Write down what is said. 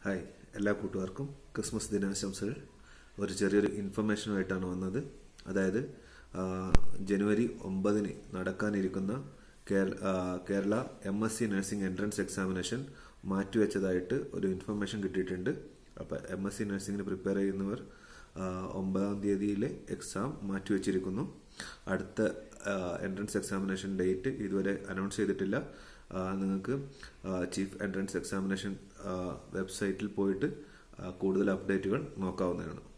hi എല്ലാ കൂട്ടുകാർക്കും Christmas ദിനാശംസകൾ ഒരു ചെറിയൊരു ഇൻഫർമേഷനുമായിട്ടാണ് വന്നത് അതായത് ആ, ജനുവരി ഒമ്പതിന് നടക്കാനിരിക്കുന്ന കേര- ആ, Kerala M S C nursing entrance examination മാറ്റിവെച്ചതായിട്ട് ഒരു ഇൻഫർമേഷൻ കിട്ടിയിട്ടുണ്ട് അപ്പോൾ എം എസ് സി നഴ്സിംഗിന് പ്രിപ്പയർ ചെയ്യുന്നവർ ആ, ഒമ്പതാം തീയതിയിലെ എക്സാം മാറ്റിവെച്ചിരിക്കുന്നു അടുത്ത എൻട്രൻസ് എക്സാമിനേഷൻ ഡേറ്റ് ഇതുവരെ അനൗൺസ് ചെയ്തിട്ടില്ല ആ, നിങ്ങൾക്ക് ചീഫ് എൻട്രൻസ് എക്സാമിനേഷൻ വെബ്സൈറ്റിൽ പോയിട്ട് ആ, കൂടുതൽ അപ്ഡേറ്റുകൾ നോക്കാവുന്നതാണ്